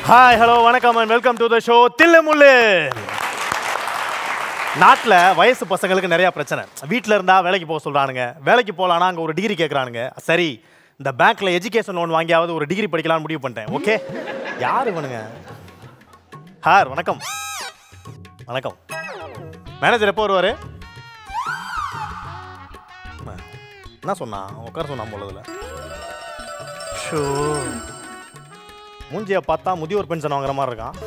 Hi hello வணக்கம் and welcome to the show Thillu Mullu நாட்டில் வயசு பசங்களுக்கு நிறையா பிரச்சனை வீட்டில் இருந்தால் வேலைக்கு போக சொல்கிறானுங்க வேலைக்கு போகலான்னா அங்கே ஒரு டிகிரி கேட்குறானுங்க சரி இந்த பேங்க்கில் எஜுகேஷன் லோன் வாங்கியாவது ஒரு டிகிரி படிக்கலாம்னு முடிவு பண்ணிட்டேன் ஓகே யார் இவனுங்க ஹார் வணக்கம் வணக்கம் மேனேஜர் எப்போ வருவார் என்ன சொன்னான் உட்கார சொன்னான் போலதுல ஷோ மூஞ்சியை பார்த்தா முதியோர் பென்ஷன் வாங்குற மாதிரி இருக்கான்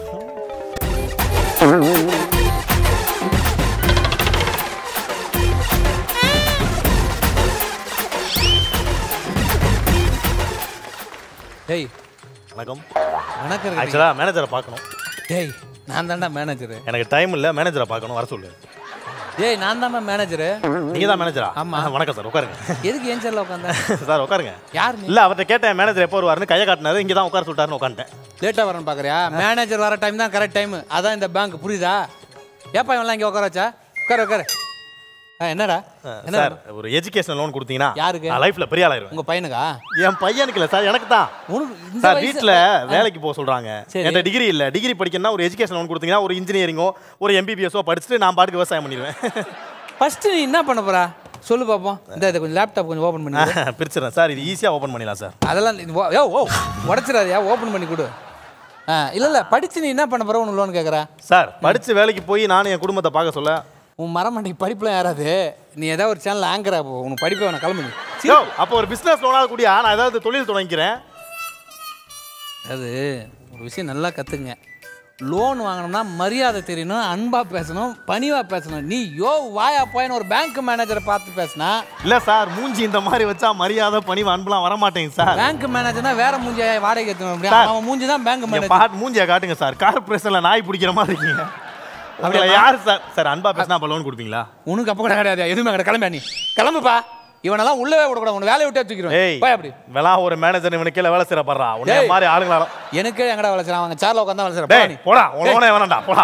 டேய் வணக்கம் வணக்கம் ரெடி. ஆக்சுவலாக மேனேஜரை பார்க்கணும் டேய் நான் தான்டா மேனேஜரு எனக்கு டைம் இல்லை மேனேஜரை பார்க்கணும் வர சொல்லு டேய் நான் தான்டா மேனேஜரு நீங்கள் தான் மேனேஜரா ஆமா. வணக்கம் சார் உட்காருங்க எதுக்கு ஏன் சேர்ல உட்காந்த சார் உட்காருங்க யார் நீ இல்லை அவர்கிட்ட கேட்டேன் மேனேஜர் எப்போ வருவாருன்னு கையை காட்டினாரு இங்கே தான் உட்கார சொல்லிட்டாருன்னு உட்காந்துட்டேன் லேட்டாக வரேன்னு பார்க்குறியா மேனேஜர் வர டைம் தான் கரெக்ட் டைம் அதான் இந்த பேங்க் புரியுதா ஏப்பா இவன்லாம் இங்கே உட்கார வச்சா உட்கார உட்கார ஆ என்னடா என்ன சார் ஒரு எஜுகேஷன் லோன் கொடுத்தீங்கன்னா யாருக்கு? நான் லைஃப்பில் பெரிய ஆளாயிருவேன் உங்கள் பையனுக்கா என் பையனுக்கு இல்லை சார் எனக்கு தான் உனக்கு இந்த சார் வயசு- வீட்டில் வேலைக்கு போக சொல்கிறாங்க சரி. என்கிட்ட டிகிரி இல்லை டிகிரி படிக்கணும்னா ஒரு எஜுகேஷன் லோன் கொடுத்தீங்கன்னா ஒரு இன்ஜினியரிங்கோ ஒரு எம்பிபிஎஸோ படிச்சுட்டு நான் பாட்டுக்கு விவசாயம் பண்ணிடுவேன் ஃபஸ்ட்டு நீ என்ன பண்ண போறா சொல்லு பார்ப்போம் இந்த இதை கொஞ்சம் லேப்டாப் கொஞ்சம் ஓப்பன் பண்ணி கொடு. பிரிச்சிடறேன் சார் இது ஈஸியாக ஓப்பன் பண்ணிடலாம் சார் அதெல்லாம் நீ ஓ யோ, ஓ உடச்சிடாதியா ஓப்பன் பண்ணி கொடு ஆ இல்லை இல்லை படித்து நீ என்ன பண்ண போகிற உனக்கு லோன் கேட்குறா சார் படிச்சு வேலைக்கு போய் நானும் என் குடும்பத்தை பார்க்க சொல்ல உன் மரமண்டைக்கு படிப்புலாம் யாராது நீ ஏதாவது ஒரு சேனல் ஆங்கரா போ உனக்கு படிப்பே வேணாம் கிளம்பு நீ யோ அப்போ ஒரு பிஸ்னஸ் லோனாக கூடியா நான் ஏதாவது தொழில் தொடங்கிக்கிறேன் அது ஒரு விஷயம் நல்லா கற்றுங்க லோன் வாங்கினோம்னா மரியாதை தெரியணும் அன்பாக பேசணும் பணிவாக பேசணும் நீ யோ வாயா போயின்னு ஒரு பேங்க் மேனேஜரை பார்த்து பேசினா இல்லை சார் மூஞ்சி இந்த மாதிரி வச்சா மரியாதை பணிவு அன்புலாம் வர மாட்டேங்க சார் பேங்க் மேனேஜர்னா வேற மூஞ்சி வாடகை ஏற்றணும் முடியும் சார். அவன் மூஞ்சி தான் பேங்க் இங்க மேனேஜர் பாட்டு மூஞ்சியை காட்டுங்க சார் கார்பரேஷனில் நாய் பிடிக்கிற மாதிரி இருக்கீங்க உங்களை யார் சார் சார் அன்பா பேசினா அப்போ லோன் கொடுப்பீங்களா உனக்கு அப்போ கூட கிடையாது எதுவுமே கிடையாது கிளம்பா நீ கிளம்புப்பா இவனெல்லாம் உள்ளவே விடக்கூடாது உனக்கு வேலையை விட்டே ஏய் தூக்கிடுவேன் போய் அப்படி வெளா ஒரு மேனேஜர் இவனுக்கு கீழே வேலை செய்யப்படுறா உன்னை ஏய். மாதிரி ஆளுங்களால எனக்கே எங்கடா வேலை செய்யறான் அவங்க சேர்ல உட்காந்து வேலை செய்யறா டேய் போடா உன் லோனே வேணாம்டா போடா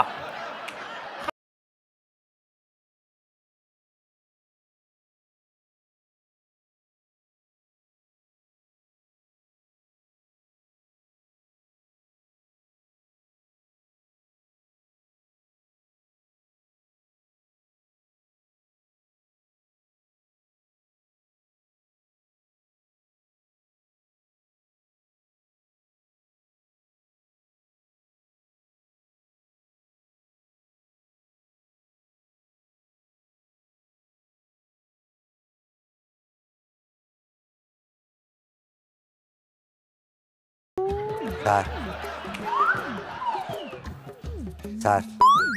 சார் சார்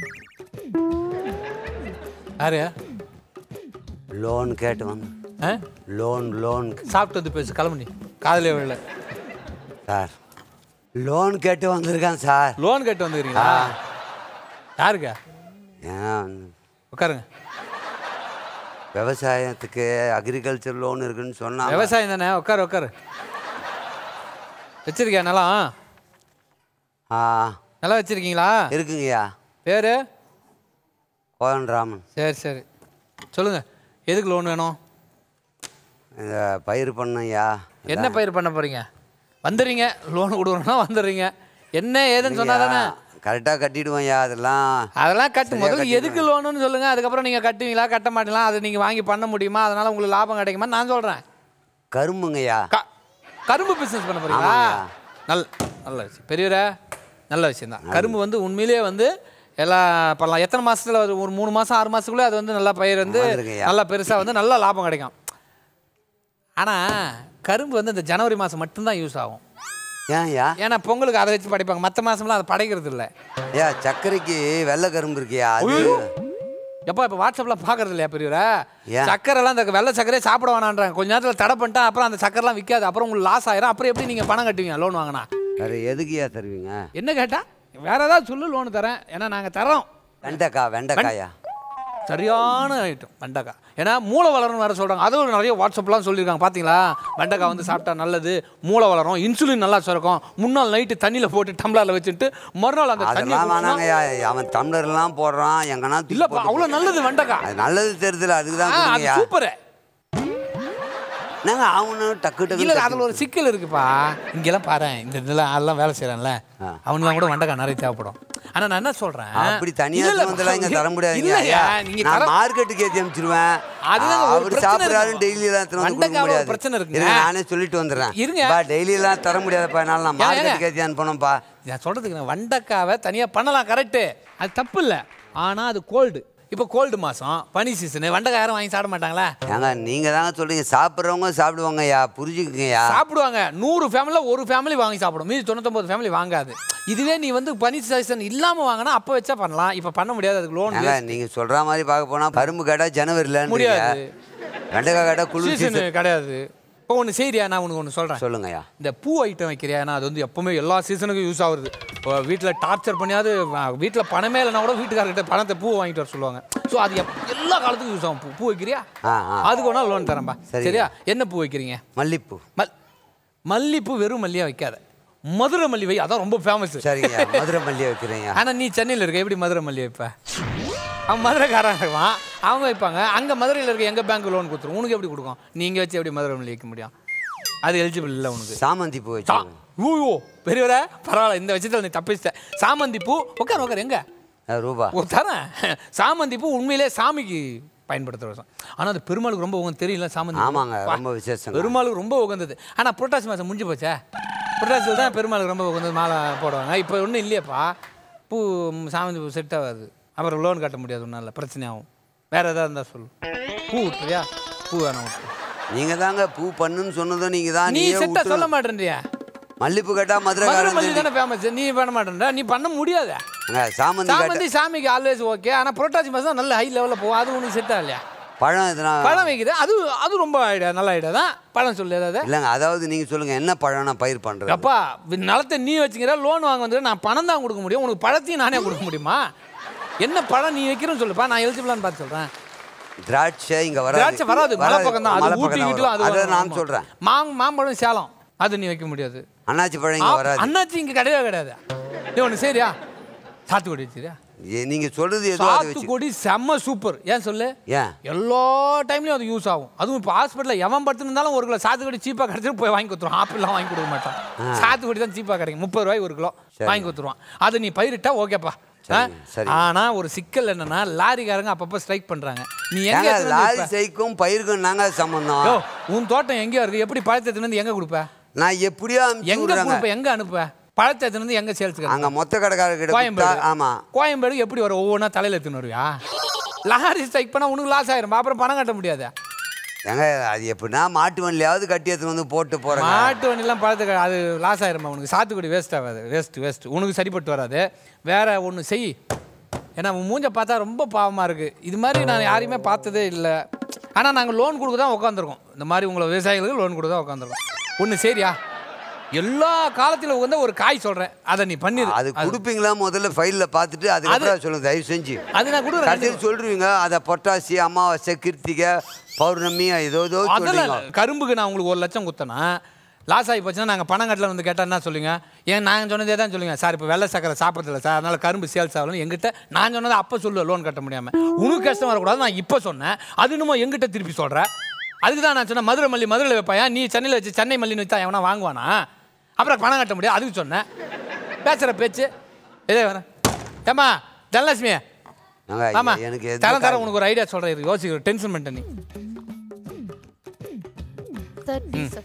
யாரு லோன் கேட்டு வந்து ஆ? லோன் லோன் சாப்பிட்டு வந்து பேசு கிளம்பு நீ காதலே விழல சார் லோன் கேட்டு வந்திருக்கேன் சார் லோன் கேட்டு வந்துக்கிறீங்களா யாருக்கா ஏன் உட்காருங்க விவசாயத்துக்கு அக்ரிகல்ச்சர் லோன் இருக்குன்னு சொன்னாங்க விவசாயம் தானே உட்காரு உட்காரு வச்சிருக்கியா நிலம் ஆ நிலம் வச்சிருக்கீங்களா இருக்குங்கய்யா பேரு கோதன் ராமன் சரி சரி சொல்லுங்க எதுக்கு லோன் வேணும் இந்த பயிர் பண்ணையா என்ன பயிர் பண்ண போறீங்க வந்துடுறீங்க லோன் கொடுக்குறோம்னா வந்துடுறீங்க என்ன ஏதுன்னு சொன்னா தானே கரெக்டாக கட்டிடுவோம்யா அதெல்லாம் அதெல்லாம் கட்டு சரியா முதல்ல கட்டிடுவேன். எதுக்கு லோனுன்னு சொல்லுங்க அதுக்கப்புறம் நீங்க கட்டுவீங்களா கட்ட மாட்டீங்களா அதை நீங்க வாங்கி பண்ண முடியுமா அதனால உங்களுக்கு லாபம் கிடைக்குமா நான் சொல்றேன் கரும்புங்கய்யா க- கரும்பு பிசினஸ் பண்ண போறீங்களா ஆமாங்க. நல்ல நல்ல விஷயம் பெரியவரே நல்ல விஷயம் தான் கரும்பு வந்து உண்மையிலேயே வந்து எல்லாம் பண்ணலாம் எத்தனை மாசத்துல ஒரு ஒரு மூணு மாசம் ஆறு மாசத்துக்குள்ள அது வந்து நல்லா பயிர் வந்து வந்துருங்கய்யா. நல்லா பெருசா வந்து நல்ல லாபம் கிடைக்கும் ஆனா கரும்பு வந்து இந்த ஜனவரி மாசம் மட்டும்தான் யூஸ் ஆகும் ஏன்யா ஏன்னா பொங்கலுக்கு அதை வச்சு படைப்பாங்க மற்ற மாசம்லாம் அதை படைக்கிறது இல்லை ஐயா சர்க்கரைக்கு வெள்ளை கரும்பு இருக்கியா அது எப்போ இப்போ வாட்ஸ்அப்பில் பார்க்கறது இல்லையா பெரியவரா ஏன்? சக்கரைலாம் இந்த வெள்ளை சக்கரையே சாப்பிட வேணான்றாங்க கொஞ்ச நேரத்தில் தடை பண்ணிட்டா அப்புறம் அந்த சக்கரைலாம் விற்காது அப்புறம் உங்களுக்கு லாஸ் ஆயிரும் அப்புறம் எப்படி நீங்கள் பணம் கட்டுவீங்க லோன் வாங்கினா வேறு எதுக்குயா தருவீங்க என்ன கேட்டா வேற ஏதாவது சொல்லு லோன் தரேன் ஏன்னா நாங்கள் தரோம் வெண்டைக்காய் வெண்டைக்காயா சரியான ஐட்டம் வெண்டைக்காய் ஏன்னா மூளை வளரணும் வேற சொல்கிறாங்க அதுவும் நிறைய வாட்ஸ்அப்லாம் சொல்லியிருக்காங்க பார்த்தீங்களா வெண்டைக்காய் வந்து சாப்பிட்டா நல்லது மூளை வளரும் இன்சுலின் நல்லா சுரக்கும் முன்னாள் நைட்டு தண்ணியில் போட்டு டம்ளரில் வச்சுட்டு மறுநாள் அந்த தண்ணி அதெல்லாம் வேணாங்கய்யா அவன் டம்ளர்லாம் போடுறான் எங்கன்னா தூக்கி இல்லைப்பா போட்டு அவ்வளோ நல்லது வெண்டைக்காய் அது நல்லது தெரியுதுல அதுக்கு தான் ஆ, அது கொடுங்கய்யா சூப்பரு நாங்க அவனும் டக்கு இல்ல டக்கு அதுல ஒரு சிக்கல் இருக்குப்பா இங்கெல்லாம் பாரு இந்த இதெல்லாம் அதெல்லாம் வேலை செய்யறான்ல ஆ. அவனுக்கு கூட வண்டக்கா நிறைய தேவைப்படும் ஆனா நான் என்ன சொல்றேன் அப்படி தனியா இல்ல, இல்ல, வந்தெல்லாம் இங்க தர முடியாதுங்க இல்லையா ஐயா. நீங்க நான் தர மார்க்கெட்டுக்கு ஏற்றி அனுப்பிச்சிருவேன் அதுதாங்க ஒரு அவர் பிரச்சனை சாப்பிட்றாரு இருக்கு. டெய்லி எல்லாம் எடுத்துட்டு வந்து கொடுக்க வண்டக்காவுல ஒரு முடியாது பிரச்சனை இருக்குங்க. இருங்க, நானே சொல்லிட்டு வந்துடுறேன் இருங்க. பா டெய்லி எல்லாம் தர முடியாதப்பா என்னால நான் ஏங்க, மார்க்கெட்டுக்கு ஏற்றி அனுப்பணும்ப்பா நான் சொல்றதுக்கு நான் வண்டக்காவை தனியா பண்ணலாம் கரெக்டு அது தப்பு இல்லை ஆனா அது கோல்டு இப்போ கோல்டு மாசம் பனி சீசனு வண்டக்காய் யாரும் வாங்கி சாப்பிட மாட்டாங்களா ஏங்க நீங்க தாங்க சொல்றீங்க சாப்பிட்றவங்க சாப்பிடுவாங்கய்யா புரிஞ்சுக்குங்கய்யா சாப்பிடுவாங்க நூறு ஃபேமிலியில் ஒரு ஃபேமிலி வாங்கி சாப்பிடும் மீதி தொண்ணூத்தொம்பது ஃபேமிலி வாங்காது இதுவே நீ வந்து பனி சீசன் இல்லாம வாங்கினா அப்போ வச்சா பண்ணலாம் இப்போ பண்ண முடியாது அதுக்கு லோன் ஏங்க நீங்க சொல்ற மாதிரி பார்க்க போனா கரும்பு கடை ஜனவரில முடியாது. வெண்டைக்காய் கடை குளிர் சீசன் சீசன் கிடையாது இப்போ ஒன்று செய்றியா நான் உனக்கு ஒன்று சொல்கிறேன் சொல்லுங்கய்யா இந்த பூ ஐட்டம் வைக்கிறியா ஏன்னா அது வந்து எப்பவுமே எல்லா சீசனுக்கும் யூஸ் ஆகுது இப்போ வீட்டில் டார்ச்சர் பண்ணியாவது வீட்டில் பணமே இல்லைனா கூட வீட்டுக்காரர்கிட்ட பணத்தை பூ வாங்கிட்டு வர சொல்லுவாங்க ஸோ அது எப் எல்லா காலத்துக்கும் யூஸ் ஆகும் பூ பூ வைக்கிறியா ஆ, ஆ. அதுக்கு ஒன்றா லோன் தரேன்பா சரிங்க. சரியா என்ன பூ வைக்கிறீங்க மல்லிப்பூ மல் மல்லிப்பூ வெறும் மல்லியா வைக்காத மதுரை மல்லி வை அதான் ரொம்ப ஃபேமஸ் சரிங்கய்யா மதுரை மல்லியை வைக்கிறேங்க ஆனா நீ சென்னையில் இருக்க எப்படி மதுரை மல்லி வைப்ப அவன் மதுரைக்காரன் இருப்பான் அவங்க வைப்பாங்க அங்க மதுரையில் இருக்க எங்க பேங்க் லோன் கொடுத்துரும் உனக்கு எப்படி கொடுக்கும் நீங்க வச்சு எப்படி மதுரை மல்லி வைக்க முடியும் அது எலிஜிபிள் இல்லை உனக்கு சாமந்தி பூ சா வச்சு ஐயோ பெரியவரே பரவாயில்ல இந்த விஷயத்தில் நீ தப்பிச்சிட்ட சாமந்தி பூ உட்கார் உட்கார் எங்க ரூபா ஓ தரேன் சாமந்தி பூ உண்மையிலே சாமிக்கு பயன்படுத்துகிற விஷயம் ஆனால் அது பெருமாளுக்கு ரொம்ப உகந்து தெரியல சாமந்தி பூ. ஆமாங்க, பா. ரொம்ப விசேஷங்க. பெருமாளுக்கு ரொம்ப உகந்தது ஆனால் புரட்டாசி மாதம் முடிஞ்சு போச்சே புரட்டாசியில் தான் பெருமாளுக்கு ரொம்ப உகந்தது மாலை போடுவாங்க இப்போ ஒன்றும் இல்லையேப்பா பூ ம், சாமந்தி பூ செட் ஆகாது அப்புறம் லோன் கட்ட முடியாது ஒன்றால் பிரச்சனை ஆகும் வேற ஏதாவது இருந்தால் சொல்லு பூ விட்டுறியா பூ வேணாம் விட்டுரு. நீங்க தாங்க பூ பண்ணுன்னு சொன்னதும் நீங்க தான் நீ நீயே செட்டா விட்டுரு. சொல்ல மாட்டேன்றியா மல்லிப்பூ கேட்டா மதுரை மல்லி மதுரைக்காரன் தானே ஃபேமஸ் நீ பண்ண மாட்டேன்ற நீ பண்ண முடியாது ஏங்க, சாமந்தி கேட்டா சாமந்தி சாமிக்கு ஆல்வேஸ் ஓகே ஆனால் புரட்டாசி மாதம் நல்ல ஹை லெவலில் போகும் அது உனக்கு செட் ஆகலையா பழம் எதுனா பழம் வைக்குது அது அது ரொம்ப ஐடியா நல்ல ஐடியா தான் பழம் சொல்லு ஏதாவது இல்லைங்க அதாவது நீங்க சொல்லுங்க என்ன பழம் நான் பயிர் பண்றது அப்பா வி- நிலத்தை நீ வச்சுக்கிற லோன் வாங்க வந்து நான் பணம் தான் கொடுக்க முடியும் உனக்கு பழத்தையும் நானே கொடுக்க முடியுமா என்ன பழம் நீ வைக்கிறேன்னு சொல்லுப்பா நான் எலிஜிபிளான்னு பார்த்து சொல்கிறேன் திராட்சை இங்க வராது திராட்சை வராது மலை பக்கம் தான் மலை அது ஊட்டி பக்கம் வீட்டிலும் தான் அது வரும். அதை வரும். நான் ஆமா. சொல்றேன் மாங் மாம்பழம் சேலம் அது நீ வைக்க முடியாது அண்ணாச்சி பழம் இங்க வராது அண்ணாச்சி இங்கே கிடையவே கிடையாது நீ ஒன்று சரியா சாத்துக்குடி வச்சுரியா ஏ, நீங்க சொல்றது எதுவும் அதை வச்சு சாத்துக்குடி செம்ம சூப்பர் ஏன் சொல்லு ஏன் எல்லா டைம்லையும் அது யூஸ் ஆகும் அதுவும் இப்போ ஹாஸ்பிட்டலில் எவன் படுத்துருந்தாலும் ஒரு கிலோ சாத்துக்குடி சீப்பாக கிடச்சிட்டு போய் வாங்கி கொடுத்துருவான் ஆப்பிள்லாம் வாங்கி கொடுக்க மாட்டான் சாத்துக்குடி தான் சீப்பாக கிடைக்கும் முப்பது ரூபாய் ஒரு கிலோ வாங்கி கொடுத்துருவான் அது நீ பயிரிட்டா ஓகேப்பா சரிங்க, சரிங்க. ஆனா ஒரு சிக்கல் என்னன்னா லாரிக்காரங்க அப்பப்போ ஸ்ட்ரைக் பண்றாங்க நீ எங்க ஏங்க, எடுத்துட்டு வந்து லாரி விப்ப? சைக்கும் பயிருக்கும் நாங்க சம்பந்தம் யோ, உன் தோட்டம் எங்கேயோ இருக்கு எப்படி பழத்தை எடுத்துட்டு வந்து எங்க கொடுப்ப நான் எப்படியோ அனுப்பிச்சு எங்க விடுறேங்க கொடுப்ப எங்க அனுப்ப பழத்தை எடுத்துட்டு வந்து எங்க சேல்ஸ் அங்க மொத்த கடைக்காரர்கிட்ட கொடுத்தா கோயம்பேடு ஆமா கோயம்பேடு எப்படி வரும் ஒவ்வொன்றா தலையில எடுத்துன்னு வருவியா லாரி ஸ்ட்ரைக் பண்ணா உனக்கு லாஸ் ஆயிரும் அப்புறம் பணம் கட்ட முடியாது ஏங்க அது எப்படின்னா மாட்டு வண்டியாவது கட்டி எடுத்துட்டு வந்து போட்டு போறேங்க மாட்டு வண்டிலாம் பழத்துக்கு அது லாஸ் ஆயிருமா உனக்கு சாத்துக்குடி வேஸ்ட் ஆகாது வேஸ்ட் வேஸ்ட் உனக்கு சரிப்பட்டு வராது வேற ஒன்று செய் ஏன்னா உன் மூஞ்ச பார்த்தா ரொம்ப பாவமாக இருக்குது இது மாதிரி நான் யாரையுமே பார்த்ததே இல்லை ஆனால் நாங்கள் லோன் கொடுக்க தான் உட்காந்துருக்கோம் இந்த மாதிரி உங்களை விவசாயிகளுக்கு லோன் கொடுக்க தான் உட்காந்துருக்கோம் ஒன்று சரியா எல்லா காலத்தில் உகந்த ஒரு காய் சொல்கிறேன் அதை நீ பண்ணிடு அது கொடுப்பீங்களா முதல்ல ஃபைல்ல பார்த்துட்டு அதுக்கப்புறம் சொல்லுங்க தயவு செஞ்சு அது நான் கொடுக்குறேன் கடைசியில் சொல்றீங்க அதை பொட்டாசி அமாவாசை கிருத்திகை பௌர்ணமி ஏதோ ஏதோ அதெல்லாம் சொல்றீங்க இல்ல. கரும்புக்கு நான் உங்களுக்கு ஒரு லட்சம் குத்தனா லாஸ் ஆகி போச்சுன்னா நாங்கள் பணம் கட்டல வந்து கேட்டால் என்ன சொல்லுங்க ஏன் நாங்கள் சொன்னதே தான் சொல்லுங்க சார் இப்போ வெள்ளை சக்கரை சாப்பிட்றதில்ல சார் அதனால கரும்பு சேல்ஸ் ஆகலன்னு எங்கிட்ட நான் சொன்னதை அப்போ சொல்லுவேன் லோன் கட்ட முடியாமல் உனக்கு கஷ்டம் வரக்கூடாது நான் இப்போ சொன்னேன் அது இன்னமும் எங்கிட்ட திருப்பி சொல்கிறேன் அதுக்கு தான் நான் சொன்னேன் மதுரை மல்லி மதுரையில் வைப்பாயா நீ சென்னையில் வச்சு சென்னை மல்லின்னு வச்சா எவனா வாங்குவானா அப்புறம் பணம் கட்ட முடியாது அதுக்கு சொன்னேன் பேசுகிற பேச்சு இதே வரேன் ஏம்மா தனலட்சுமி ஏங்க, ஆமா எனக்கு எந்த தரம் தரம் காய்- உனக்கு ஒரு ஐடியா சொல்கிறேன் யோசிக்கிற டென்ஷன் பண்ணிட்டேன் நீ தேர்ட்டி சார்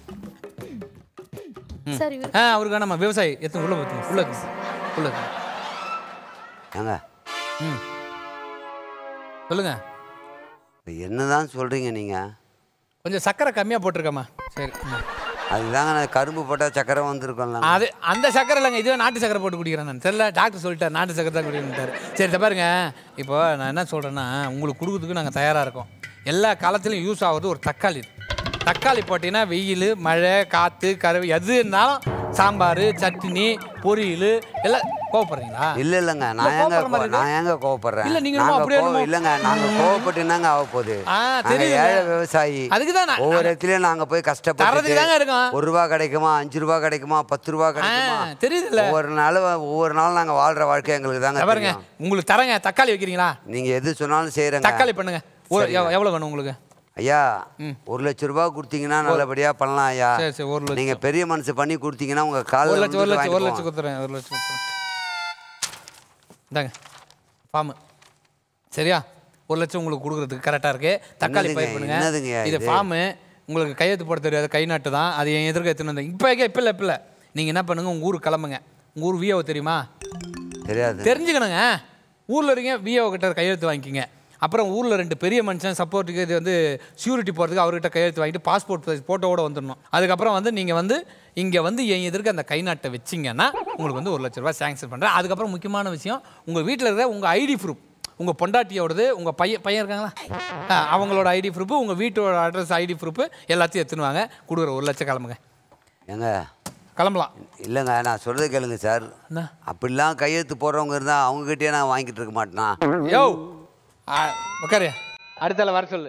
சார் இவர் ஆ அவருக்கு வேணாமா விவசாயி எத்தனை உள்ள ஊற்றுங்க உள்ள ஊத்துங்க. உள்ள ஊத்துங்க. ஏங்க ம் சொல்லுங்க இப்ப என்னதான் சொல்றீங்க நீங்க கொஞ்சம் சக்கரை கம்மியாக போட்டிருக்கம்மா சரி ம். அதுதாங்க நான் கரும்பு போட்டா சக்கரை வந்திருக்கோம்ல அது அந்த சக்கரை இல்லைங்க இதுவே நாட்டு சக்கரை போட்டு குடிக்கிறேன் நான் தெரியல டாக்டர் சொல்லிட்டார் நாட்டு சக்கரை தான் குடிக்கணுட்டார் சரி இதை பாருங்க இப்போ நான் என்ன சொல்கிறேன்னா உங்களுக்கு கொடுக்குறதுக்கு நாங்கள் தயாராக இருக்கோம் எல்லா காலத்துலையும் யூஸ் ஆகுறது ஒரு தக்காளி தக்காளி போட்டிங்கன்னா வெயில் மழை காற்று கருவி எது இருந்தாலும் சாம்பார் சட்னி பொரியல் எல்லாம் கோவப்படுறீங்களா இல்ல இல்லங்க இல்ல, நான் ஏங்க கோவப்படுற மாதிரி கோ- நான் ஏங்க கோவப்படுறேன் இல்ல, நீங்க நாங்க என்னமோ அப்படியே கோவ- என்னமோ- இல்லங்க நாங்க கோவப்பட்டு என்னங்க ஆக போகுது ஆ, நாங்க தெரியுதுங்க. ஏழை விவசாயி அதுக்கு தான் நான் ஒவ்வொரு இடத்துலயும் நாங்க போய் கஷ்டப்பட்டு தர்றதுக்கு தாங்க இருக்கோம். ஒரு ரூபா கிடைக்குமா அஞ்சு ரூபா கிடைக்குமா பத்து ரூபா கிடைக்குமா ஆ, தெரியுதுல்ல. ஒவ்வொரு நாளும் ஒவ்வொரு நாளும் நாங்க வாழ்ற வாழ்க்கை எங்களுக்கு தாங்க இதை பாருங்க தெரியும் உங்களுக்கு தரங்க தக்காளி வைக்கிறீங்களா நீங்க எது சொன்னாலும் செய்யறேங்க தக்காளி பண்ணுங்க ஒரு எவ்- எவ்வளவு வேணும் உங்களுக்கு ஐயா ஒரு லட்ச ரூபாய் கொடுத்தீங்கன்னா நல்லபடியா பண்ணலாம் ஐயா சரி சரி ஒரு லட்சம் நீங்க பெரிய மனசு பண்ணி கொடுத்தீங்கன்னா உங்க ஒரு காலில் லட்சம் ஒரு லட்சம் ஒரு லட்சம் கொடுத்துறேன் ஒரு லட்சம் கொடுத்துறேன் இந்தாங்க ஃபார்மு சரியா ஒரு லட்சம் உங்களுக்கு கொடுக்குறதுக்கு கரெக்டாக இருக்கு தக்காளி என்னதுங்க, பயிர் பண்ணுங்க என்னதுங்க இது இது? ஃபார்மு உங்களுக்கு கையெழுத்து போட தெரியாது கை நாட்டு தான் அது என் எதிர்க்க எடுத்துன்னு வந்தேன் இப்போ இப்போ இல்லை இப்போ இல்லை நீங்கள் என்ன பண்ணுங்க உங்கள் ஊருக்கு கிளம்புங்க உங்கள் ஊர் விஓ தெரியுமா தெரியாது தெரிஞ்சுக்கணுங்க ஊரில் இருக்கீங்க விஓ கிட்ட கையெழுத்து வாங்கிக்கிங்க அப்புறம் ஊரில் ரெண்டு பெரிய மனுஷன் சப்போர்ட்டுக்கு இது வந்து சியூரிட்டி போகிறதுக்கு அவர்கிட்ட கையெழுத்து வாங்கிட்டு பாஸ்போர்ட் சைஸ் ஃபோட்டோவோட வந்துடணும் அதுக்கப்புறம் வந்து நீங்கள் வந்து இங்கே வந்து என் எதிர்க்க அந்த கை நாட்டை வச்சிங்கன்னா உங்களுக்கு வந்து ஒரு லட்ச ரூபாய் சேங்ஷன் பண்ணுறேன் அதுக்கப்புறம் முக்கியமான விஷயம் உங்கள் வீட்டில் இருக்கிற உங்கள் ஐடி ப்ரூஃப் உங்கள் பொண்டாட்டியோடது உங்கள் பையன் பையன் இருக்காங்களா ஆ, அவங்களோட ஐடி ப்ரூஃபு உங்கள் வீட்டோட அட்ரஸ் ஐடி ப்ரூஃபு எல்லாத்தையும் எடுத்துன்னு வாங்க கொடுக்குற ஒரு லட்சம் கிளம்புங்க ஏங்க கிளம்பலாம் இல்லைங்க நான் சொல்றது கேளுங்க சார் என்ன அப்படிலாம் கையெழுத்து போடுறவங்க இருந்தால் அவங்ககிட்டயே நான் வாங்கிட்டு இருக்க மாட்டேனா யோ ஆ, உட்காரு அடுத்தால வர சொல்லு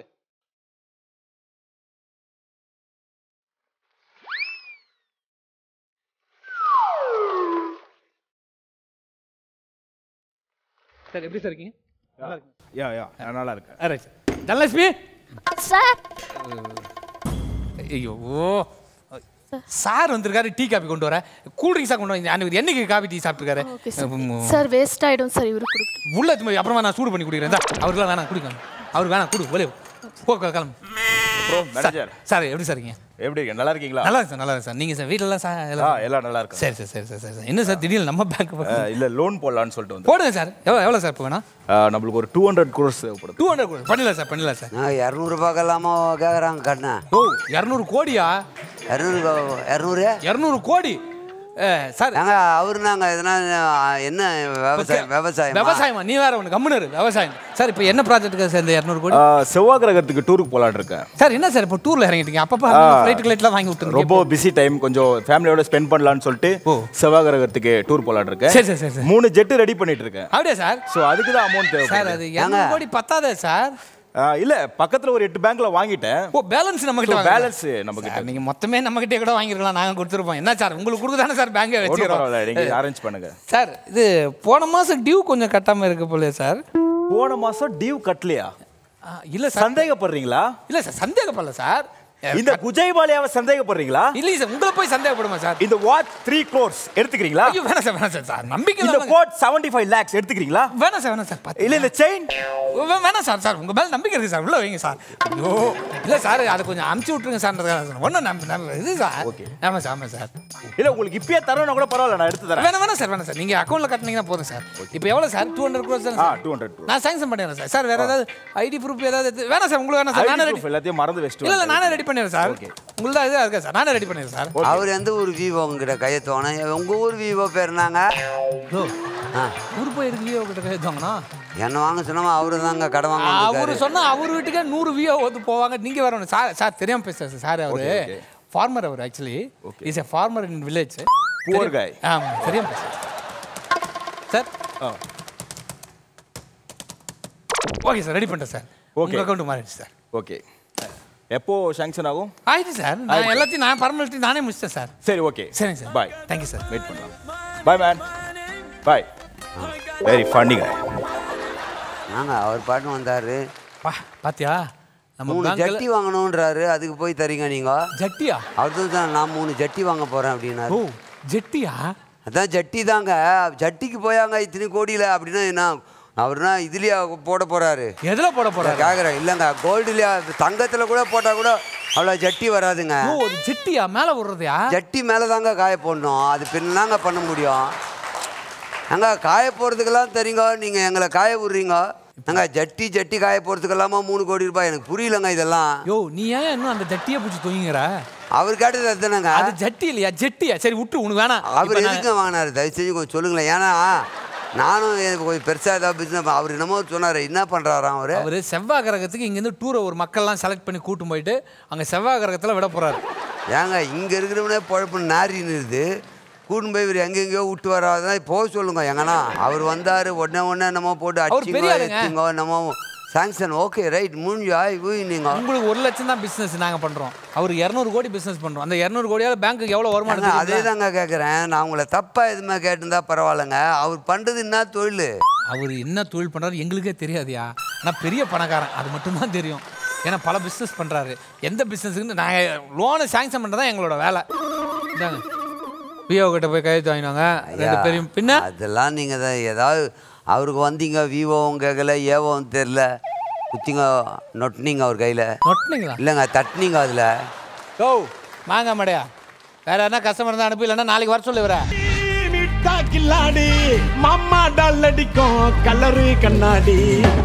சார் எப்படி சார் இருக்கீங்க நல்லா இருக்கீங்க யா யா நான் நல்லா இருக்கேன் ரைட் சார் தனலட்சுமி சார் ஐயோ சார் வந்திருக்காரு டீ காபி கொண்டு வர கூல் ட்ரிங்க்ஸாக கொண்டு வந்து அன்னைக்கு என்னைக்கு காபி டீ ஓகே சாப்பிட்டுருக்காரு சார் சார் வேஸ்ட் ஆயிடும் சார் இவரு கொடுக்கட்டும் உள்ள எடுத்து போய் அப்புறமா நான் சூடு பண்ணி குடிக்கிறேன் தான் அவருக்குலாம் வேணாம் குடிக்கணும் அவருக்கு வேணாம் குடு வெளியே போ கிளம்பு ப்ரோ மேனேஜர் சார் எப்படி சார் இருக்கீங்க எப்படி இருக்கீங்க நல்லா இருக்கீங்களா நல்லா இருக்கு சார் நல்லா இருக்கு சார் நீங்கள் சார் வீட்டிலலாம் சார் ஆ எல்லாம் எல்லாம் நல்லா இருக்கு சரி சார் சரி சார் சரி சார் என்ன சார் திடீர்னு நம்ம பேங்க் இல்ல லோன் போடலான்னு சொல்லிட்டு வந்து போடுங்க சார் எவ்வளோ எவ்வளோ சார் இப்போ வேணா நம்மளுக்கு ஒரு டூ ஹண்ட்ரட் க்ரோர்ஸ் தேவைப்படுது டூ ஹண்ட்ரட் பண்ணிடலாம் சார் பண்ணிடலாம் சார் நான் இரநூறுபாக்கெல்லாமா கேட்குறாங்க கண்ணா ஓ இரநூறு கோடியா இரநூறு இரநூறு இரநூறு கோடி ஏ, சார் நாங்க அவரு நாங்க எதனா என்ன விவசாயம் விவசாயம் விவசாயமா நீ வேற ஒன்று கம்முனரு விவசாயம் சார் இப்போ என்ன ப்ராஜெக்ட்டுக்கு சார் இந்த இரநூறு கோடி செவ்வாய் கிரகத்துக்கு டூருக்கு போலான்னு இருக்கேன் சார் என்ன சார் இப்போ டூரில் இறங்கிட்டீங்க அப்பப்போ ஃப்ளைட் கிளைட்லாம் வாங்கி விட்டுருங்க ரொம்ப பிஸி டைம் கொஞ்சம் ஃபேமிலியோட ஸ்பெண்ட் பண்ணலாம்னு சொல்லிட்டு ஓ. செவ்வாய் கிரகத்துக்கு டூர் போலான்னு இருக்கேன் சரி சரி சரி சார் மூணு ஜெட்டு ரெடி பண்ணிட்டு இருக்கேன் அப்படியா சார் ஸோ அதுக்கு தான் அமௌண்ட் சார் தேவை அது இரநூறு கோடி பத்தாதே சார் இல்ல பக்கத்துல ஒரு எட்டு பேங்க்ல வாங்கிட்டேன் ஓ பேலன்ஸ் நம்ம கிட்ட பேலன்ஸ் நம்ம கிட்ட சார் நீங்க மொத்தமே நம்ம கிட்டே கூட வாங்கிருக்கலாம் நாங்க கொடுத்துருப்போம் என்ன சார் உங்களுக்கு கொடுக்க தானே சார் பேங்கை ஒன்றும் வச்சுக்கிறோம் பரவாயில்ல நீங்க அரேஞ்ச் பண்ணுங்க சார் இது போன மாசம் டியூ கொஞ்சம் கட்டாம இருக்கு போல சார் போன மாசம் டியூ கட்டலையா ஆ, இல்ல சார் சந்தேகப்படுறீங்களா இல்ல சார் சந்தேகப்படல சார் இந்த குஜய் பாலியாவை சந்தேகப்படுறீங்களா இல்லையே சார் உங்களை போய் சந்தேகப்படுமா சார் இந்த வாட்ச் த்ரீ க்ரோர்ஸ் எடுத்துக்கிறீங்களா ஐயோ வேணாம் சார் வேணாம் சார் சார் நம்பிக்கை இந்த இல்லாம- கோட் செவன்டி ஃபைவ் லேக்ஸ் எடுத்துக்கிறீங்களா வேணாம் சார் வேணாம் சார் பத்து இல்ல இந்த செயின் வே- வேணாம் சார் சார் உங்க மேல நம்பிக்கை இருக்கு சார் உள்ள வைங்க சார் ஐயோ இல்ல சார் அதை கொஞ்சம் அமுச்சு விட்டுருங்க சார் ஒன்றும் நம்ப நம்ப இது சார் Okay. ஆமாம் சார் ஆமாம் சார் இல்ல உங்களுக்கு இப்பயே தரணும் கூட பரவாயில்ல நான் எடுத்து தரேன் வேணாம் வேணாம் சார் வேணாம் சார் நீங்க அக்கௌண்ட்ல கட்டினீங்கன்னா போதும் சார் இப்போ எவ்வளவு சார் டூ ஹண்ட்ரட் க்ரோஸ் ஆ டூ ஹண்ட்ரட் நான் சாங்ஷன் பண்ணிடுறேன் சார் சார் வேற ஏதாவது ஐடி ப்ரூஃப் ஏதாவது எடுத்து- வேணாம் சார் உங்களுக்கு வேணாம் சார் நானே ரெடி எல்லாத்தையும் மறந்து வச்சுட்டு இல்ல இல்ல வந்துட்டேன். நானே ரெடி பண்ணிடுறேன் சார் Okay. உங்களுக்கு தான் இருக்கா சார் நானே ரெடி பண்ணிடுறேன் சார் அவர் எந்த ஊர் விவோ உங்ககிட்ட கையெழுத்து வாங்கினா உங்க ஊர் விவோ பேருனாங்க ஓ ஆ ஊர் போய் இருக்கு விஓ கிட்ட கையெழுத்தாங்கண்ணா என்ன வாங்க சொன்னாம அவரு தாங்க கடை வாங்க அவரு வந்திருக்காரு. சொன்னா அவர் வீட்டுக்கே நூறு விஓ வந்து போவாங்க நீங்க வேற ஒன்று சார் சார் தெரியாம பேசுறாரு சார் அவரு Okay, okay. ஃபார்மர் அவர் actually is a farmer in village Poor guy. ஆமா தெரியாம பேசுறாரு சார் ஆ. ஓகே சார் ரெடி பண்ணிட்டேன் சார் Okay. உங்க அக்கௌண்ட் மாறிடுச்சு சார் ஓகே எப்போ சாங்ஷன் ஆகும் ஆயிடுச்சு சார் நான் எல்லாத்தையும் நான் ஃபார்மாலிட்டி நானே முடிச்சிட்டேன் சார் சரி ஓகே சரிங்க sir bye thank you sir wait பண்ணலாம் பாய் மேன் பாய் வெரி ஃபன்னிங்க நாங்க அவர் பாட்டு வந்தாரு பா பாத்தியா நம்ம மூணு பேங்க்ல ஜட்டி வாங்கணுன்றாரு அதுக்கு போய் தரீங்க நீங்க ஜட்டியா அவர் தான் நான் மூணு ஜட்டி வாங்க போறேன் அப்படின்னாரு ஓ ஜட்டியா அதான் ஜட்டி தாங்க ஜட்டிக்கு போயாங்க இத்தனை கோடியில அப்படின்னா என்ன அவர்னா இதுலயா போட போறாரு எதுல போட போறாரு கேக்குறேன் இல்லைங்க கோல்டுலயா தங்கத்துல கூட போட்டா கூட அவ்வளோ ஜட்டி வராதுங்க ஓ ஒரு ஜட்டியா மேல விடுறதையா ஜட்டி மேலே தாங்க காய போடணும் அது பின்னாங்க பண்ண முடியும் அங்க காய போகிறதுக்கெல்லாம் தெரியுங்க நீங்கள் எங்களை காய விடுறீங்க அங்க ஜட்டி ஜட்டி காய போகிறதுக்கெல்லாமா மூணு கோடி ரூபாய் எனக்கு புரியலங்க இதெல்லாம் யோ நீ ஏன் இன்னும் அந்த ஜட்டியை பிடிச்சி தூங்கிற அவர் கேட்டது அதுதானங்க அது ஜட்டி இல்லையா ஜட்டியா சரி விட்டு உனக்கு வேணாம் அவர் இப்ப நான்- எதுக்கு வாங்கினாரு தயவு செஞ்சு கொஞ்சம் சொல்லுங்களேன் ஏன்னா நானும் எனக்கு கொஞ்சம் பெருசாக ஏதாவது பிஸ்னஸ் அவர் என்னமோ சொன்னார் என்ன பண்ணுறாராம் அவர் அவரு செவ்வாய் கிரகத்துக்கு இங்கேருந்து டூரை ஒரு மக்கள்லாம் செலக்ட் பண்ணி கூட்டு போயிட்டு அங்க செவ்வாய் கிரகத்துல விட போறாரு ஏங்க இங்கே இருக்கிறவனே பொழப்பு நாரின்னு இருக்குது கூட்டு போய் இவர் எங்கெங்கேயோ விட்டு வராதான் போக சொல்லுங்க எங்கன்னா அவர் வந்தார் உடனே உடனே நம்ம போட்டு அடிச்சிங்கோ பெரிய ஆளுங்க. எத்திங்கோ நம்ம சாங்ஷன் ஓகே ரைட் முடிஞ்சா நீங்க உங்களுக்கு ஒரு லட்சம் தான் பிசினஸ் நாங்க பண்றோம் அவருக்கு இரநூறு கோடி பிசினஸ் பண்றோம் அந்த இரநூறு கோடியால பேங்க்குக்கு எவ்வளவு வருமானம் அதே தெரியுங்களா? தாங்க கேட்குறேன் நான் உங்களை தப்பாக எதுவுமே கேட்டிருந்தா பரவாயில்லைங்க அவர் பண்ணுறது என்ன தொழில் அவர் என்ன தொழில் பண்றாரு எங்களுக்கே தெரியாதுயா ஆனா பெரிய பணக்காரன் அது மட்டும் தான் தெரியும் ஏன்னா பல பிஸ்னஸ் பண்ணுறாரு எந்த பிஸ்னஸுக்குன்னு நாங்கள் லோனு சேங்ஷன் பண்ணுறது தான் எங்களோட வேலை இந்தாங்க விஓ கிட்ட போய் கையெழுத்து வாங்கினாங்க ரெண்டு பேரையும் பின்ன அதெல்லாம் நீங்கள் தான் ஏதாவது அவருக்கு வந்தீங்க விவோவும் கேட்கல ஏவோவும் தெரில குத்திங்க நொட்டினீங்க அவர் கையில் நொட்டினீங்களா இல்லைங்க தட்டினீங்க அதில் ஓ மாங்காய் மடையா வேற என்ன கஸ்டமர் இருந்தால் அனுப்பி இல்லைன்னா நாளைக்கு வர சொல்லி வர மிட்டா கில்லாடி மாமா டால் அடிக்கும் கலரு கண்ணாடி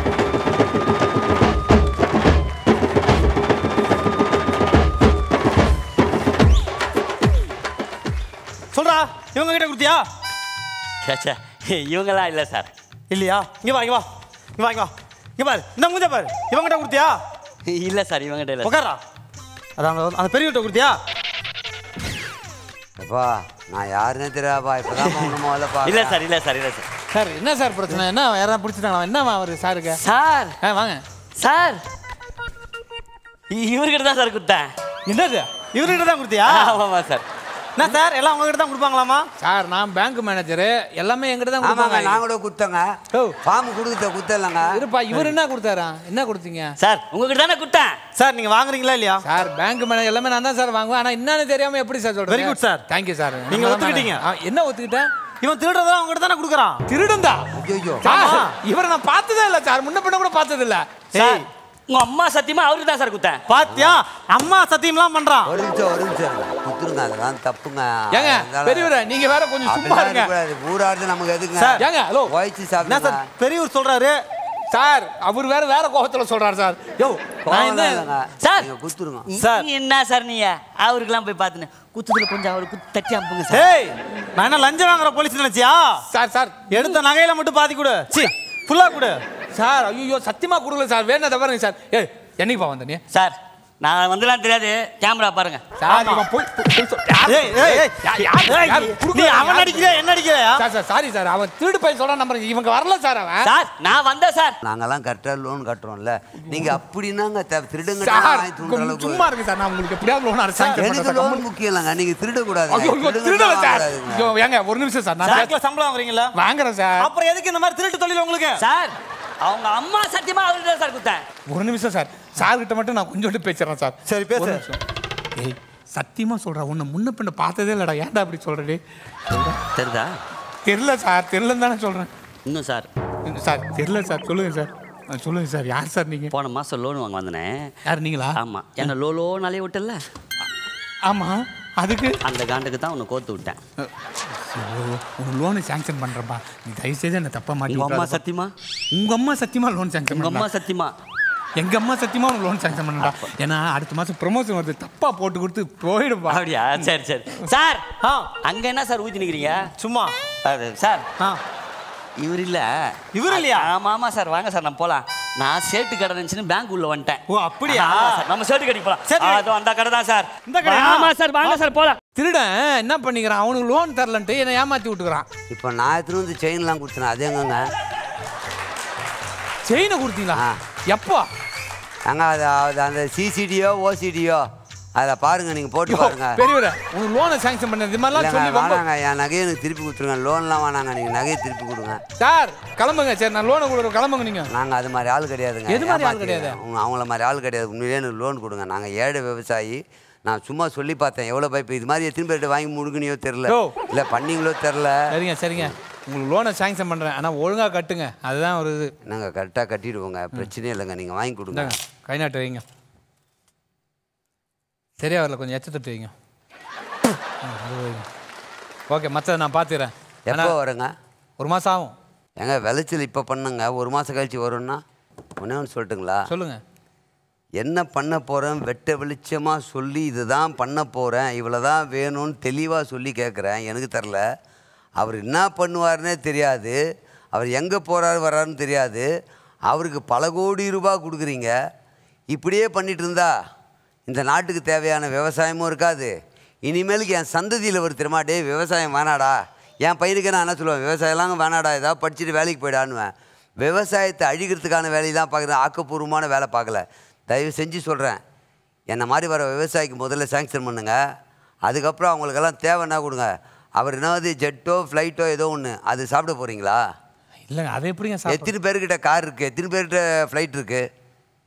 சொல்றா இவங்க கிட்ட கொடுத்தியா சேச்சா இவங்கெல்லாம் இல்லை சார் இல்லையா இங்க வா இங்க வா இங்க வா இங்க வா இங்க பாரு இந்த மூஞ்ச பாரு இவங்க கிட்ட கொடுத்தியா இல்லை சார் இவங்ககிட்ட இல்லை உட்காரா அதான் அந்த- அந்த பெரியவர்கிட்ட கொடுத்தியா அப்பா நான் யாருன்னே தெரியாப்பா இப்போ தான் ஒன்றுமோ இல்லை இல்லை சார் இல்லை சார் இல்லை சார் சார் என்ன சார் பிரச்சனை என்ன யாராவது பிடிச்சிட்டாங்களா என்னவா அவர் சாருக்கு சார் ஆ வாங்க சார் இவர்கிட்ட தான் சார் கொடுத்தேன் என்னது இவர்கிட்ட தான் கொடுத்தியா ஆமாம் சார் என்ன சார் எல்லாம் உங்ககிட்ட தான் கொடுப்பாங்களாமா சார் நான் பேங்க் மேனேஜரு எல்லாமே எங்கிட்ட தான் ஆமாங்க கொடுப்பாங்க நான் கூட குத்தங்க ஓ. ஃபார்ம் கொடுத்த குத்தலைங்க இருப்பா இவர் என்ன கொடுத்தாரா என்ன கொடுத்தீங்க சார் உங்ககிட்ட தானே கொடுத்தேன் சார் நீங்க வாங்குறீங்களா இல்லையா சார் பேங்க் மேனேஜர் எல்லாமே நான் தான் சார் வாங்குவேன் ஆனா என்னன்னு தெரியாம எப்படி சார் சொல்றீங்க Very good, sir. Thank you sir நீங்க ஒத்துக்கிட்டீங்க. என்ன ஒத்துக்கிட்டேன் இவன் திருடுறதா உங்ககிட்ட தானே கொடுக்குறான் திருடந்தா ஐயோ சார் இவரை நான் பார்த்ததே இல்ல சார் முன்ன பின்ன கூட பார்த்தது இல்ல சார் உங்க அம்மா சத்தியமா அவருக்கு தான் சார் கொடுத்தேன் பாத்தியா அம்மா சத்தியம்லாம் பண்றான் ஒரு நிமிஷம் ஒரு நிமிஷம் குத்துருங்க அதெல்லாம் தப்புங்க ஏங்க அதனால- பெரியவரே நீங்க வேற கொஞ்சம் சும்மா அப்படிலாம் இருங்க இருக்கக்கூடாது. ஊராடுறது நமக்கு எதுக்குங்க சார், ஏங்க, hello. உழைச்சி என்ன சாப்பிடுங்க சார் பெரியவர் சொல்றாரு சார் அவர் வேற வேற கோபத்துல சொல்றாரு சார் யோ நான் என்ன சார். நீங்க குத்துருங்க சார். நீ என்ன சார் நீங்க அவருக்கெல்லாம் போய் பார்த்துன்னு குத்துதுல கொஞ்சம் அவருக்கு குத்து தட்டி அனுப்புங்க சார் ஏய் நான் என்ன லஞ்சம் வாங்குற போலீஸ் நினைச்சியா சார் சார் எடுத்த நகையில மட்டும் பாதி கொடு சி ஃபுல்லா கொடு சார் ஐயோ சத்தியமா கொடுக்கல சார் வேணா தவறுங்க சார் ஏய் என்னைக்கு வந்த நீ சார் நான் வந்துலாம் தெரியாது கேமரா பாருங்க சார் இவன் போய் போய் போய் சொல்- யார் ஏய் ஏய் ஏய் யா- யார் ஏய், யார் நீ கொடுக்கல? அவன் யார் அடிக்கிறியா என்ன அடிக்கிறியா சார் சார் சாரி சார் அவன் திருடு போய் சொல்றான் நம்பர் இவங்க வரல சார் அவன் சார் நான் வந்தேன் சார் நாங்கெல்லாம் கரெக்டாக லோன் கட்டுறோம்ல நீங்க அப்படின்னாங்க த- திருடுங்க சார் வாங்கி தூண்டுற கொஞ்சம் அளவுக்கு சும்மா இருக்கு சார் நான் உங்களுக்கு எப்படியாவது லோன் அரசு எனக்கு லோன் முக்கியம் இல்லைங்க நீங்க திருடக்கூடாது ஐயோ ஐயோ, திருடல சார் ஐயோ ஏங்க ஒரு நிமிஷம் சார் நான் பேங்க்ல சம்பளம் வாங்குறீங்களா வாங்குறேன் சார் அப்புறம் எதுக்கு இந்த மாதிரி திருட்டு தொழில் உங்களுக்கு சார் அவங்க அம்மா சத்தியமா அவருக்கு தான் சார் கொடுத்தேன் ஒரு நிமிஷம் சார் சார் கிட்ட மட்டும் நான் கொஞ்சோண்டு பேசுறேன் சார் சரி, பேசு. ஒரு நிமிஷம். ஏய் சத்தியமா சொல்றேன் உன்னை முன்ன பின்ன பார்த்ததே இல்லடா ஏன்டா அப்படி சொல்றே தெரியுதா தெரியல சார் தெரியலன்னு தானே சொல்றேன் இன்னும் சார் சார் தெரியல சார் சொல்லுங்க சார் ஆ, சொல்லுங்க சார் யார் சார் நீங்க போன மாசம் லோன் வாங்க வந்தேன் யார் நீங்களா ஆமா என்ன லோ லோனாலே விட்டல ஆமா அதுக்கு அந்த காண்டுக்கு தான் உன்னை கோத்து விட்டேன் ஒரு லோனு சேங்ஷன் பண்றப்பா நீ தயவு செய்து என்ன தப்பா மாட்டி உங்க அம்மா விட்றாதப்பா. சத்தியமா உங்க அம்மா சத்தியமா லோன் சேங்ஷன் உங்க அம்மா பண்ணா சத்தியமா எங்க அம்மா சத்தியமா உனக்கு லோன் சேங்ஷன் பண்ணடா ஏன்னா அடுத்த மாசம் ப்ரொமோஷன் வருது தப்பா போட்டு கொடுத்து போயிடுப்பா அப்படியா சரி சரி சார் ஆ அங்க என்ன சார் ஊத்தி நிக்கிறீங்க சும்மா அது, சார் ஆ இவர் இல்ல இவரு இல்லையா? ஆமா ஆமா சார் வாங்க சார் நம்ம போலாம் நான் சேட்டு கடை நினைச்சுன்னு பேங்க் உள்ள வந்துட்டேன் ஓ அப்படியா ஆமா சார், நம்ம சேட்டு கடைக்கு போலாம் சேட்டு கடை. அதோ அந்த கடை தான் சார் இந்த கடையா? ஆமா சார் வாங்க சார் போலாம் திருடன் என்ன பண்ணிக்கிறான் அவனுக்கு லோன் தரலன்ட்டு என்னை ஏமாத்தி விட்டுக்கிறான் இப்போ நான் எடுத்துட்டு வந்து செயின்லாம் கொடுத்தேன் அது எங்கங்க செயினை கொடுத்தீங்களா ஆ. எப்போ அங்க அது அது அந்த சிசிடியோ ஓசிடியோ அதில் பாருங்க நீங்கள் போட்டு பாருங்க பெரியவரே உனக்கு லோனை சேங்ஷன் பண்ணது இது மாதிரிலாம் இல்லைங்க சொல்லி ரொம்ப வேணாங்க என் நகையை எனக்கு திருப்பி கொடுத்துருங்க லோன்லாம் வேணாங்க நீங்கள் நகையை திருப்பி கொடுங்க சார் கிளம்புங்க சரி நான் லோனை கொடுக்குறேன் கிளம்புங்க நீங்க நாங்கள் அது மாதிரி ஆள் கிடையாதுங்க எது மாதிரி ஆள் ஏமாத்தி- கிடையாது? உங்க- அவங்கள மாதிரி ஆள் கிடையாது உண்மையிலேயே எனக்கு லோன் கொடுங்க நாங்கள் ஏழை விவசாயி நான் சும்மா சொல்லி பார்த்தேன் எவ்வளோ பைப்பு இது மாதிரி எத்தனை பேர்கிட்ட வாங்கி முடுக்குனியோ தெரில யோ. இல்லை பண்ணீங்களோ தெரில சரிங்க சரிங்க உங்களுக்கு லோனை சேங்ஷன் பண்ணுறேன் ஆனால் ஒழுங்காக கட்டுங்க அதுதான் ஒரு இது நாங்கள் கரெக்டாக கட்டிடுவோங்க பிரச்சனையே இல்லைங்க நீங்கள் வாங்கி கொடுங்க இந்தாங்க கை நாட்டு வைங்க சரியா வரல கொஞ்சம் எச்ச தட்டு வைங்க ம், அது வைங்க ஓகே மற்றதை நான் பார்த்துக்கிறேன் எப்போ வரேங்க ஒரு மாதம் ஆகும் ஏங்க விளைச்சல் இப்போ பண்ணுங்க ஒரு மாதம் கழிச்சு வரும்னா ஒன்றே ஒன்று சொல்லட்டுங்களா சொல்லுங்கள் என்ன பண்ண போகிறேன் வெட்ட வெளிச்சமாக சொல்லி இதுதான் பண்ண போகிறேன் இவ்வளோ தான் வேணும்னு தெளிவாக சொல்லி கேட்குறேன் எனக்கு தெரில அவர் என்ன பண்ணுவாருன்னே தெரியாது அவர் எங்கே போகிறாரு வர்றாருன்னு தெரியாது அவருக்கு பல கோடி ரூபாய் கொடுக்குறீங்க இப்படியே பண்ணிட்டு இருந்தா இந்த நாட்டுக்கு தேவையான விவசாயமும் இருக்காது இனிமேலுக்கு என் சந்ததியில் ஒரு தெரியுமா டேய் விவசாயம் வேணாடா என் பையனுக்கு நான் என்ன சொல்லுவேன் விவசாயம்லாம் வேணாடா ஏதாவது படிச்சுட்டு வேலைக்கு போயிடான்னுவேன் விவசாயத்தை அழிக்கிறதுக்கான வேலையை தான் பார்க்குறேன் ஆக்கப்பூர்வமான வேலை பார்க்கல தயவு செஞ்சு சொல்கிறேன் என்னை மாதிரி வர விவசாயிக்கு முதல்ல சேங்ஷன் பண்ணுங்க அதுக்கப்புறம் அவங்களுக்கெல்லாம் தேவைன்னா கொடுங்க அவர் என்னது ஜெட்டோ ஃப்ளைட்டோ ஏதோ ஒன்று அது சாப்பிட போகிறீங்களா இல்லைங்க அதை எப்படிங்க சாப்பிட எத்தனை பேர்கிட்ட கார் இருக்குது எத்தனை பேர்கிட்ட ஃப்ளைட் இருக்குது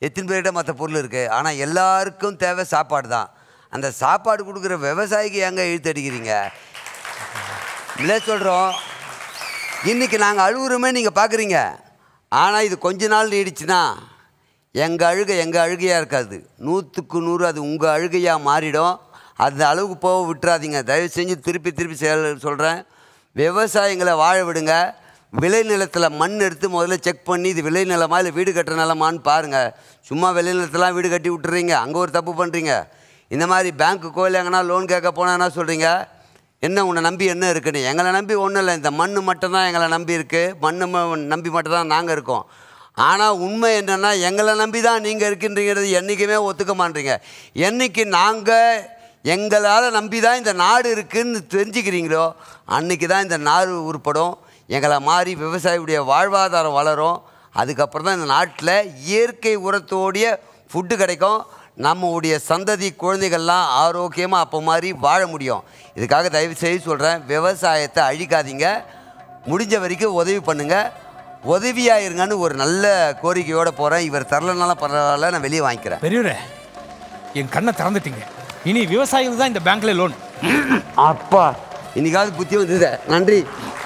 எத்தனை பேர்கிட்ட மற்ற பொருள் இருக்குது ஆனால் எல்லாருக்கும் தேவை சாப்பாடு தான் அந்த சாப்பாடு கொடுக்குற விவசாயிக்கு ஏங்க இழுத்தடிக்கிறீங்க இல்லை சொல்கிறோம் இன்றைக்கி நாங்கள் அழுகுறோமே நீங்கள் பார்க்குறீங்க ஆனால் இது கொஞ்ச நாள் நீடிச்சுன்னா எங்கள் அழுகை எங்கள் அழுகையாக இருக்காது நூற்றுக்கு நூறு அது உங்கள் அழுகையாக மாறிடும் அந்த அளவுக்கு போக விட்டுறாதீங்க தயவு செஞ்சு திருப்பி திருப்பி செயல் சொல்கிறேன் விவசாயிங்களை வாழ விடுங்க விளைநிலத்தில் மண் எடுத்து முதல்ல செக் பண்ணி இது விளைநிலமா இல்லை வீடு கட்டுற நிலமான்னு பாருங்கள் சும்மா விளைநிலத்தெல்லாம் வீடு கட்டி விட்டுறீங்க அங்கே ஒரு தப்பு பண்ணுறீங்க இந்த மாதிரி பேங்க்குக்கோ இல்லை எங்கன்னா லோன் கேட்க போனால் என்ன சொல்கிறீங்க என்ன உன்னை நம்பி என்ன இருக்குன்னு எங்களை நம்பி ஒன்றும் இல்லை இந்த மண் மட்டும்தான் எங்களை நம்பி இருக்குது மண்ணு ம- நம்பி மட்டும்தான் நாங்கள் இருக்கோம் ஆனால் உண்மை என்னென்னா எங்களை நம்பி தான் நீங்கள் இருக்கின்றீங்கிறது என்றைக்குமே ஒத்துக்க மாட்டீங்க என்னைக்கு நாங்கள் எங்களால் நம்பி தான் இந்த நாடு இருக்குன்னு தெரிஞ்சுக்கிறீங்களோ அன்றைக்கி தான் இந்த நாடு உருப்படும் எங்களை மாதிரி விவசாயியுடைய வாழ்வாதாரம் வளரும் அதுக்கப்புறம் தான் இந்த நாட்டில் இயற்கை உரத்தோடைய ஃபுட்டு கிடைக்கும் நம்முடைய சந்ததி குழந்தைகள்லாம் ஆரோக்கியமாக அப்போ மாதிரி வாழ முடியும் இதுக்காக தயவு செய்து சொல்கிறேன் விவசாயத்தை அழிக்காதீங்க முடிஞ்ச வரைக்கும் உதவி பண்ணுங்கள் உதவியாக இருங்கன்னு ஒரு நல்ல கோரிக்கையோடு போகிறேன் இவர் தரலனாலும் பரவாயில்ல நான் வெளியே வாங்கிக்கிறேன் பெரியவரே என் கண்ணை திறந்துட்டீங்க இனி விவசாயிகள் தான் இந்த பேங்க்ல லோன் அப்பா இன்னைக்காவது புத்தி வந்தது நன்றி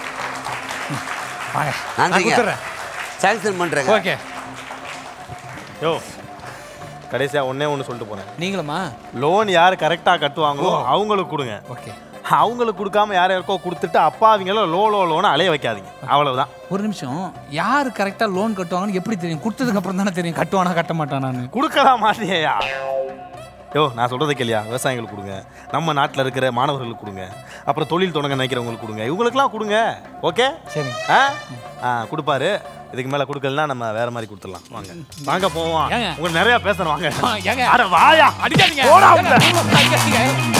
வாங்க நான் நன்றிங்க கொடுத்துட்றேன் சாங்ஷன் பண்ணுறேங்க ஓகே யோ கடைசியா ஒண்ணே ஒன்று சொல்லிட்டு போனேன் நீங்களுமா லோன் யார் கரெக்டாக கட்டுவாங்களோ அவங்களுக்கு கொடுங்க ஓகே அவங்களுக்கு கொடுக்காம யார் யாருக்கோ கொடுத்துட்டு அப்பாவிங்கள லோ லோ லோன்னு அலைய வைக்காதீங்க அவ்வளவுதான் ஒரு நிமிஷம் யார் கரெக்டாக லோன் கட்டுவாங்கன்னு எப்படி தெரியும் கொடுத்ததுக்கு அப்புறம் தானே தெரியும் கட்டுவானா கட்ட மாட்டானான்னு கொடுக்கலாம் மாட்டியா யோ நான் சொல்றதை கேளியா விவசாயிகளுக்கு கொடுங்க நம்ம நாட்டில் இருக்கிற மாணவர்களுக்கு கொடுங்க அப்புறம் தொழில் தொடங்க நினைக்கிறவங்களுக்கு கொடுங்க இவங்களுக்குலாம் கொடுங்க ஓகே சரி ஆ ஆ கொடுப்பாரு இதுக்கு மேலே கொடுக்கலனா நம்ம வேற மாதிரி கொடுத்துடலாம் வாங்க வாங்க போவோம் ஏங்க? உங்களுக்கு நிறைய பேசணும் வாங்க ஏங்க அட வாயா அடிக்காதீங்க போடா ஏங்க, உள்ள. அடிக்காதீங்க